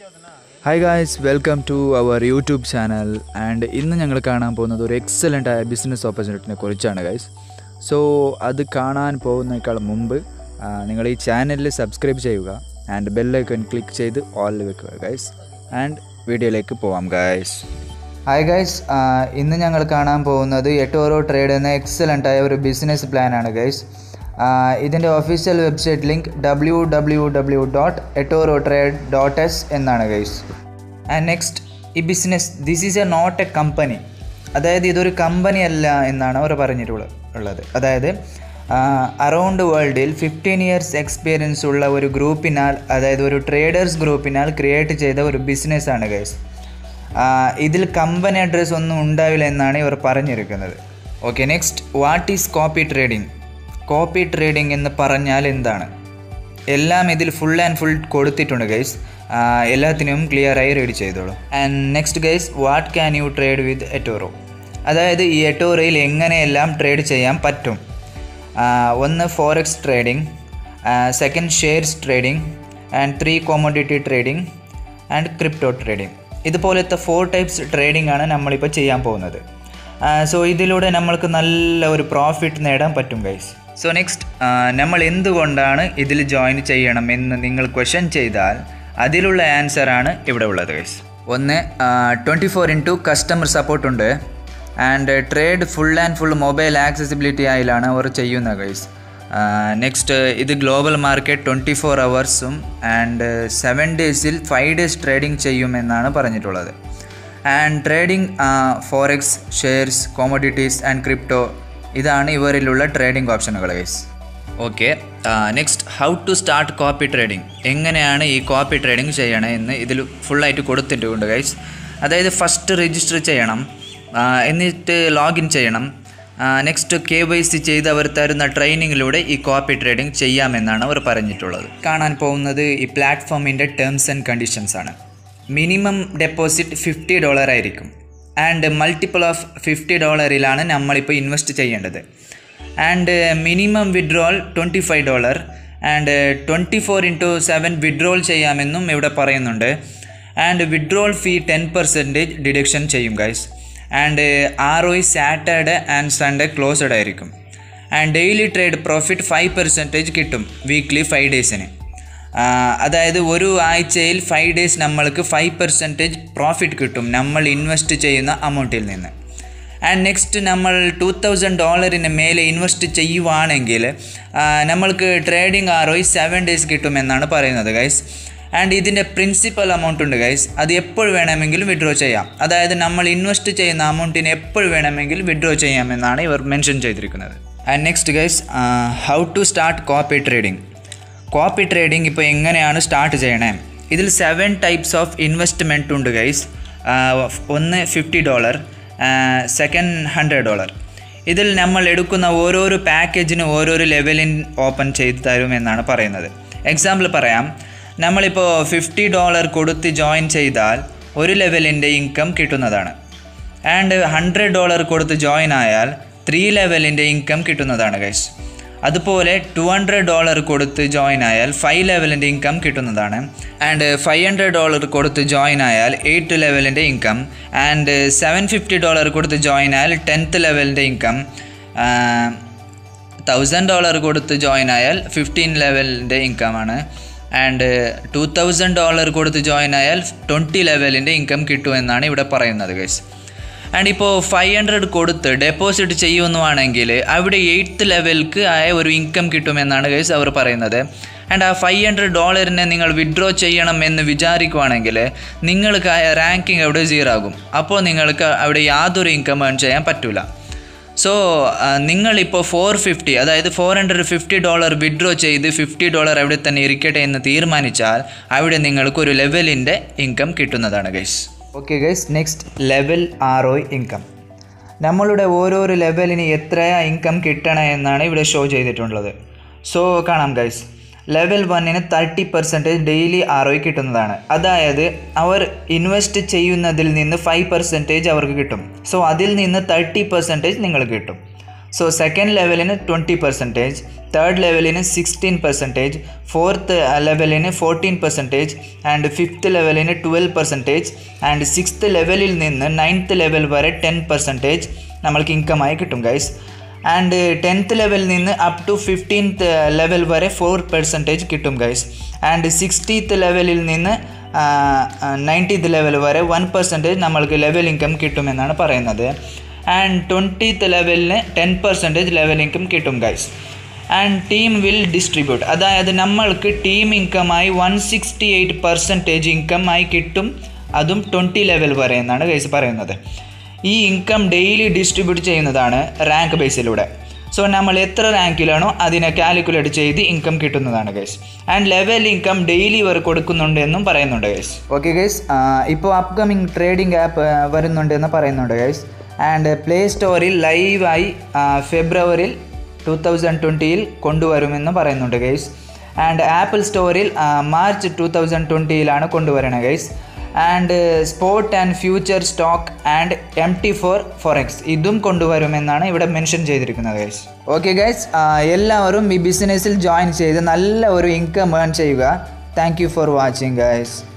hi guys welcome to our YouTube channel and ഇന്ന് ഞങ്ങൾ കാണാൻ പോകുന്നത് ഒരു എക്സലൻ്റ് ആയ ബിസിനസ് ഓപ്പർച്യൂണിറ്റിനെ കുറിച്ചാണ് ഗൈസ് സോ അത് കാണാൻ പോകുന്നതിനേക്കാൾ മുമ്പ് ആ, നിങ്ങൾ ഈ ചാനലിൽ സബ്സ്ക്രൈബ് ചെയ്യുക ആൻഡ് ബെല്ലൈക്കൺ ക്ലിക്ക് ചെയ്ത് ഓൾ വെക്കുക ഗൈസ് ആൻഡ് വീഡിയോയിലേക്ക് പോവാം ഗൈസ് ഹായ് ഗൈസ് ഇന്ന് ഞങ്ങൾ കാണാൻ പോകുന്നത് എട്ടോറോ ട്രേഡ് എന്ന എക്സലൻ്റ് ആയ ഒരു ബിസിനസ് പ്ലാനാണ് ഗൈസ് ഇതിൻ്റെ official website link W W W dot eToro trade dot S എന്നാണ് ഗൈസ് ആൻഡ് നെക്സ്റ്റ് ഈ business this is a not a company അതായത് ഇതൊരു കമ്പനി അല്ല എന്നാണ് അവർ പറഞ്ഞിട്ടുള്ളത് ഉള്ളത് അതായത് അറൗണ്ട് വേൾഡിൽ ഫിഫ്റ്റീൻ ഇയേഴ്സ് എക്സ്പീരിയൻസ് ഉള്ള ഒരു ഗ്രൂപ്പിനാൽ അതായത് ഒരു ട്രേഡേഴ്സ് ഗ്രൂപ്പിനാൽ ക്രിയേറ്റ് ചെയ്ത ഒരു ബിസിനസ്സാണ് ഗൈസ് ഇതിൽ കമ്പനി അഡ്രസ്സ് ഒന്നും ഉണ്ടാവില്ല എന്നാണ് ഇവർ പറഞ്ഞിരിക്കുന്നത് okay next what is copy trading copy trading എന്ന് പറഞ്ഞാൽ എന്താണ് എല്ലാം ഇതിൽ ഫുൾ ആൻഡ് ഫുൾ കൊടുത്തിട്ടുണ്ട് ഗൈസ് എല്ലാത്തിനും ക്ലിയറായി റീഡ് ചെയ്തോളൂ and next guys what can you trade with eToro അതായത് ഈ എറ്റോറോയിൽ എങ്ങനെയെല്ലാം ട്രേഡ് ചെയ്യാൻ പറ്റും ആ, ഒന്ന് forex trading second shares trading and three commodity trading and crypto trading ഇതുപോലത്തെ ഫോർ ടൈപ്സ് ട്രേഡിംഗ് ആണ് നമ്മളിപ്പോൾ ചെയ്യാൻ പോകുന്നത് സോ ഇതിലൂടെ നമ്മൾക്ക് നല്ല ഒരു പ്രോഫിറ്റ് നേടാൻ പറ്റും ഗൈസ് സോ നെക്സ്റ്റ് നമ്മൾ എന്തുകൊണ്ടാണ് ഇതിൽ ജോയിൻ ചെയ്യണം എന്ന് നിങ്ങൾ ക്വസ്റ്റ്യൻ ചെയ്താൽ അതിലുള്ള ആൻസറാണ് ഇവിടെ ഉള്ളത് ഗൈസ് ഒന്ന് twenty four into customer support ഉണ്ട് and trade full and full mobile accessibility ആയിലാണ് അവർ ചെയ്യുന്നത് ഗൈസ് നെക്സ്റ്റ് ഇത് ഗ്ലോബൽ മാർക്കറ്റ് ട്വൻറ്റി ഫോർ അവേഴ്സും ആൻഡ് സെവൻ ഡേയ്സിൽ ഫൈവ് ഡേയ്സ് ട്രേഡിംഗ് ചെയ്യുമെന്നാണ് പറഞ്ഞിട്ടുള്ളത് and trading forex shares commodities and crypto ഇതാണ് ഇവരിലുള്ള ട്രേഡിംഗ് ഓപ്ഷനുകൾ guys okay next how to start copy trading എങ്ങനെയാണ് ഈ കോപ്പി ട്രേഡിംഗ് ചെയ്യണേ എന്ന് ഇതിൽ ഫുള്ളായിട്ട് കൊടുത്തിട്ടുണ്ട് ഗൈസ് അതായത് ഫസ്റ്റ് രജിസ്റ്റർ ചെയ്യണം ആ, എന്നിട്ട് ലോഗിൻ ചെയ്യണം നെക്സ്റ്റ് കെ വൈ സി ചെയ്ത് അവർ തരുന്ന ട്രെയിനിങ്ങിലൂടെ ഈ കോപ്പി ട്രേഡിംഗ് ചെയ്യാമെന്നാണ് അവർ പറഞ്ഞിട്ടുള്ളത് കാണാൻ പോകുന്നത് ഈ പ്ലാറ്റ്ഫോമിൻ്റെ ടേംസ് ആൻഡ് കണ്ടീഷൻസ് ആണ് മിനിമം ഡെപ്പോസിറ്റ് ഫിഫ്റ്റി ഡോളർ ആയിരിക്കും ആൻഡ് മൾട്ടിപ്പിൾ ഓഫ് ഫിഫ്റ്റി ഡോളറിലാണ് നമ്മളിപ്പോൾ ഇൻവെസ്റ്റ് ചെയ്യേണ്ടത് and minimum withdrawal twenty five dollar and twenty four into seven withdrawal ചെയ്യാമെന്നും ഇവിടെ പറയുന്നുണ്ട് and withdrawal fee ten percentage deduction ചെയ്യും guys and R O Saturday and Sunday closed ആയിരിക്കും and daily trade profit five percentage കിട്ടും weekly five ഡേയ്സിന് അതായത് ഒരു ആഴ്ചയിൽ ഫൈവ് ഡേയ്സ് നമ്മൾക്ക് ഫൈവ് പെർസെൻറ്റേജ് പ്രോഫിറ്റ് കിട്ടും നമ്മൾ ഇൻവെസ്റ്റ് ചെയ്യുന്ന അമൗണ്ടിൽ നിന്ന് ആൻഡ് നെക്സ്റ്റ് നമ്മൾ ടു തൗസൻഡ് ഡോളറിന് മേലെ ഇൻവെസ്റ്റ് ചെയ്യുവാണെങ്കിൽ ആ, നമ്മൾക്ക് trading R O seven days കിട്ടുമെന്നാണ് പറയുന്നത് ഗൈസ് ആൻഡ് ഇതിൻ്റെ പ്രിൻസിപ്പൽ എമൗണ്ട് ഉണ്ട് ഗൈസ് അത് എപ്പോൾ വേണമെങ്കിലും വിഡ്രോ ചെയ്യാം അതായത് നമ്മൾ ഇൻവെസ്റ്റ് ചെയ്യുന്ന അമൗണ്ടിന് എപ്പോൾ വേണമെങ്കിലും വിഡ്രോ ചെയ്യാമെന്നാണ് ഇവർ മെൻഷൻ ചെയ്തിരിക്കുന്നത് and next guys how to start copy trading copy trading ഇപ്പോൾ എങ്ങനെയാണ് സ്റ്റാർട്ട് ചെയ്യണേ ഇതിൽ സെവൻ ടൈപ്സ് ഓഫ് ഇൻവെസ്റ്റ്മെൻറ്റ് ഉണ്ട് ഗൈസ് ഒന്ന് fifty dollar second hundred dollar ഇതിൽ നമ്മൾ എടുക്കുന്ന ഓരോരോ പാക്കേജിന് ഓരോരോ ലെവലിൻ ഓപ്പൺ ചെയ്ത് തരുമെന്നാണ് പറയുന്നത് എക്സാമ്പിൾ പറയാം നമ്മളിപ്പോൾ ഫിഫ്റ്റി ഡോളർ കൊടുത്ത് ജോയിൻ ചെയ്താൽ ഒരു ലെവലിൻ്റെ ഇൻകം കിട്ടുന്നതാണ് ആൻഡ് ഹൺഡ്രഡ് ഡോളർ കൊടുത്ത് ജോയിൻ ആയാൽ ത്രീ ലെവലിൻ്റെ ഇൻകം കിട്ടുന്നതാണ് ഗൈസ് അതുപോലെ ടു ഹൺഡ്രഡ് ഡോളർ കൊടുത്ത് ജോയിൻ ആയാൽ ഫൈവ് ലെവലിൻ്റെ ഇൻകം കിട്ടുന്നതാണ് ആൻഡ് ഫൈവ് ഹൺഡ്രഡ് ഡോളർ കൊടുത്ത് ജോയിൻ ആയാൽ എയ്റ്റ് ലെവലിൻ്റെ income and seven fifty dollar കൊടുത്ത് ജോയിൻ ആയാൽ ടെൻത്ത് ലെവലിൻ്റെ ഇൻകം തൗസൻഡ് ഡോളർ കൊടുത്ത് ജോയിൻ ആയാൽ ഫിഫ്റ്റീൻ ലെവലിൻ്റെ ഇൻകമാണ് ആൻഡ് ടു തൗസൻഡ് ഡോളർ കൊടുത്ത് ജോയിൻ ആയാൽ ട്വൻറ്റി ലെവലിൻ്റെ ഇൻകം കിട്ടുമെന്നാണ് ഇവിടെ പറയുന്നത് ഗൈസ് ആൻഡ് ഇപ്പോൾ ഫൈവ് ഹൺഡ്രഡ് കൊടുത്ത് ഡെപ്പോസിറ്റ് ചെയ്യുന്നുവാണെങ്കിൽ അവിടെ എയ്ത്ത് ലെവൽക്ക് ആയ ഒരു ഇൻകം കിട്ടുമെന്നാണ് ഗൈസ് അവർ പറയുന്നത് ആൻഡ് ആ ഫൈവ് ഹൺഡ്രഡ് ഡോളറിനെ നിങ്ങൾ വിഡ്രോ ചെയ്യണം എന്ന് വിചാരിക്കുവാണെങ്കിൽ നിങ്ങൾക്ക് ആ റാങ്കിങ് അവിടെ സീറോ ആകും അപ്പോൾ നിങ്ങൾക്ക് അവിടെ യാതൊരു ഇൻകം ഏൺ ചെയ്യാൻ പറ്റില്ല സോ നിങ്ങളിപ്പോൾ ഫോർ ഫിഫ്റ്റി അതായത് four hundred fifty dollar withdraw ചെയ്ത് ഫിഫ്റ്റി ഡോളർ അവിടെ തന്നെ ഇരിക്കട്ടെ എന്ന് തീരുമാനിച്ചാൽ അവിടെ നിങ്ങൾക്ക് ഒരു ലെവലിൻ്റെ ഇൻകം കിട്ടുന്നതാണ് guys okay guys next level R O income നമ്മളുടെ ഓരോരോ ലെവലിന് എത്രയാ ഇൻകം കിട്ടണം എന്നാണ് ഇവിടെ ഷോ ചെയ്തിട്ടുള്ളത് സോ കാണാം ഗൈസ് ലെവൽ വണ്ണിന് thirty percentage daily R O കിട്ടുന്നതാണ് അതായത് അവർ ഇൻവെസ്റ്റ് ചെയ്യുന്നതിൽ നിന്ന് ഫൈവ് പെർസെൻറ്റേജ് അവർക്ക് കിട്ടും സോ അതിൽ നിന്ന് തേർട്ടി പെർസെൻറ്റേജ് നിങ്ങൾക്ക് കിട്ടും സോ സെക്കൻഡ് ലെവലിന് ട്വൻറ്റി പെർസെൻറ്റേജ് തേർഡ് ലെവലിന് സിക്സ്റ്റീൻ പെർസെൻറ്റേജ് ഫോർത്ത് ലെവലിന് ഫോർട്ടീൻ പെർസെൻറ്റേജ് ആൻഡ് ഫിഫ്ത്ത് ലെവലിന് ട്വൽവ് പെർസെൻറ്റേജ് ആൻഡ് സിക്സ്ത് ലെവലിൽ നിന്ന് നയൻത്ത് ലെവൽ വരെ ടെൻ പെർസെൻറ്റേജ് നമ്മൾക്ക് ഇൻകമായി കിട്ടും ഗൈസ് ആൻഡ് ടെൻത്ത് ലെവലിൽ നിന്ന് അപ് ടു ഫിഫ്റ്റീൻത്ത് ലെവൽ വരെ ഫോർ പെർസെൻറ്റേജ് കിട്ടും ഗൈസ് ആൻഡ് സിക്സ്റ്റീത്ത് ലെവലിൽ നിന്ന് നയൻറ്റീത്ത് ലെവൽ വരെ വൺ പെർസെൻറ്റേജ് നമ്മൾക്ക് ലെവൽ ഇൻകം കിട്ടുമെന്നാണ് പറയുന്നത് ആൻഡ് ട്വൻറ്റീത്ത് ലെവലിന് ടെൻ പെർസെൻറ്റേജ് ലെവൽ ഇൻകം കിട്ടും guys and team will distribute അതായത് നമ്മൾക്ക് ടീം ഇൻകമായി one sixty eight percentage income ആയി കിട്ടും അതും ട്വൻറ്റി ലെവൽ വരെ എന്നാണ് ഗൈസ് പറയുന്നത് ഈ ഇൻകം ഡെയിലി ഡിസ്ട്രിബ്യൂട്ട് ചെയ്യുന്നതാണ് റാങ്ക് ബേസിലൂടെ സോ നമ്മൾ എത്ര റാങ്കിലാണോ അതിനെ കാൽക്കുലേറ്റ് ചെയ്ത് ഇൻകം കിട്ടുന്നതാണ് guys and level income daily ഇവർ കൊടുക്കുന്നുണ്ട് എന്നും പറയുന്നുണ്ട് ഗൈസ് ഓക്കെ ഗൈസ് ഇപ്പോൾ അപ്കമിങ് ട്രേഡിംഗ് ആപ്പ് വരുന്നുണ്ട് എന്ന് പറയുന്നുണ്ട് ഗൈസ് ആൻഡ് പ്ലേ സ്റ്റോറിൽ ലൈവായി ഫെബ്രുവരിയിൽ ടു തൗസൻഡ് ട്വൻറ്റിയിൽ കൊണ്ടുവരുമെന്ന് പറയുന്നുണ്ട് ഗൈസ് ആൻഡ് ആപ്പിൾ സ്റ്റോറിൽ മാർച്ച് ടു തൗസൻഡ് ട്വൻറ്റിയിലാണ് കൊണ്ടുവരണത് guys and spot and future stock and M T four forex ഇതും കൊണ്ടുവരുമെന്നാണ് ഇവിടെ മെൻഷൻ ചെയ്തിരിക്കുന്നത് ഗൈസ് ഓക്കെ ഗൈസ് എല്ലാവരും ഈ ബിസിനസ്സിൽ ജോയിൻ ചെയ്ത് നല്ല ഒരു ഇൻകം ഏൺ ചെയ്യുക thank you for watching guys